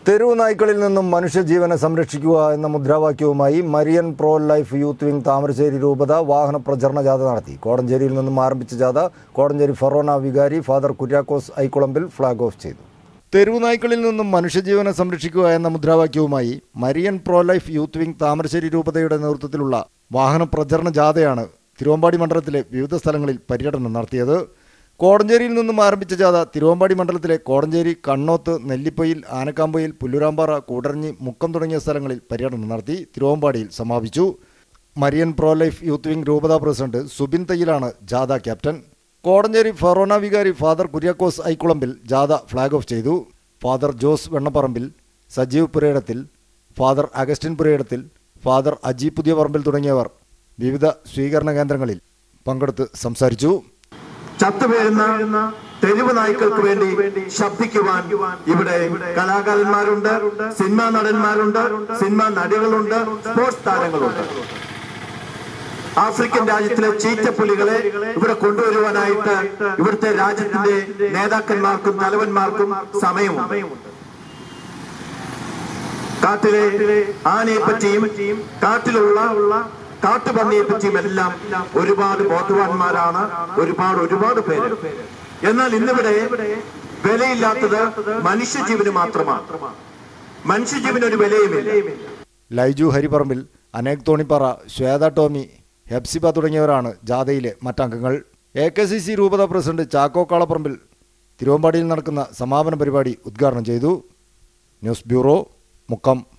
തെരുവ് നായ്ക്കളിൽ നിന്നും മനുഷ്യജീവനെ സംരക്ഷിക്കുക എന്ന മുദ്രാവാക്യവുമായി Marian pro life youth wing Thamarassery രൂപത വാഹന പ്രചരണ ജാഥ നടത്തി കോടഞ്ചേരിയിൽ നിന്നും ആരംഭിച്ച ജാഥ കോടഞ്ചേരി ഫറോന വികാരി father Kuriakose Aikkulambil flag off ചെയ്തു തെരുവ് നായ്ക്കളിൽ നിന്നും മനുഷ്യജീവനെ സംരക്ഷിക്കുക എന്ന മുദ്രാവാക്യവുമായി Marian pro life youth wing Thamarassery രൂപതയുടെ നേതൃത്വത്തിലുള്ള വാഹന പ്രചരണ ജാഥയാണ് തിരുവമ്പാടി മണ്ഡലത്തിലെ വിവിധ സ്ഥലങ്ങളിൽ പര്യടനം നടത്തിയത് കോടഞ്ചേരിയിൽ നിന്നും ആരംഭിച്ച ജാഥ തിരുവമ്പാടി മണ്ഡലത്തിലെ കോടഞ്ചേരി കണ്ണോത്ത് നെല്ലിപ്പൊയിൽ ആനക്കാമ്പൊയിൽ പുല്ലുരാമ്പാറ കൂടരഞ്ഞി മുക്കം തുടങ്ങിയ സ്ഥലങ്ങളിൽ പര്യടനം നടത്തി തിരുവമ്പാടിയിൽ സമാപിച്ചു Marian pro life youth wing രൂപതാ പ്രസിഡന്റ് സുബിൻ തയ്യിലാണ് ജാഥ ക്യാപ്റ്റൻ കോടഞ്ചേരി ഫറോന വികാരി ഫാദർ കുര്യാക്കോസ് ഐക്കുളമ്പിൽ ജാഥ ഫ്ളാഗ് ഓഫ് ചെയ്തു father Jose Vennapparambil Sajeev Purayidathil father Augustine Purayidathil father Aji Puthiyaparambil തുടങ്ങിയവർ വിവിധ സ്വീകരണ കേന്ദ്രങ്ങളിൽ പങ്കെടുത്ത് സംസാരിച്ചു ചത്തുവീഴുന്ന തെരുവ് നായ്ക്കൾക്ക് വേണ്ടി ശബ്ദിക്കുവാൻ ഇവിടെ കലാകാരന്മാരുണ്ട് സിനിമാ നടന്മാരുണ്ട് സിനിമാ നടികളുണ്ട് സ്പോർട്സ് താരങ്ങളുണ്ട് ആഫ്രിക്കൻ രാജ്യത്തിലെ ചീറ്റപ്പുലികളെ ഇവിടെ കൊണ്ടുവരുവാനായിട്ട് ഇവിടുത്തെ രാജ്യത്തിന്റെ നേതാക്കന്മാർക്കും തലവന്മാർക്കും സമയമുണ്ട് കാട്ടിലെ ആനയെ പറ്റിയും കാട്ടിലുള്ള കാട്ടുപന്നിയെ പറ്റിയും എല്ലാം ഒരുപാട് ബോധവാന്മാരാണ് ഒരുപാട് ഒരുപാട് പേര് എന്നാൽ ഇന്നിവിടെ വിലയില്ലാത്തത് മനുഷ്യജീവന് മാത്രമാണ് മനുഷ്യജീവന് ഒരു വിലയുമില്ല ലൈജു ഹരിപ്പറമ്പിൽ അനേക് തോണിപ്പാറ ശ്വേത ടോമി ഹെപ്സിബ തുടങ്ങിയവരാണ് ജാഥയിലെ മറ്റംഗങ്ങൾ എ കെ സി സി രൂപത പ്രസിഡന്റ് ചാക്കോ കാളപ്പറമ്പിൽ തിരുവമ്പാടിയിൽ നടക്കുന്ന സമാപന പരിപാടി ഉദ്ഘാടനം ചെയ്തു ന്യൂസ് ബ്യൂറോ മുക്കം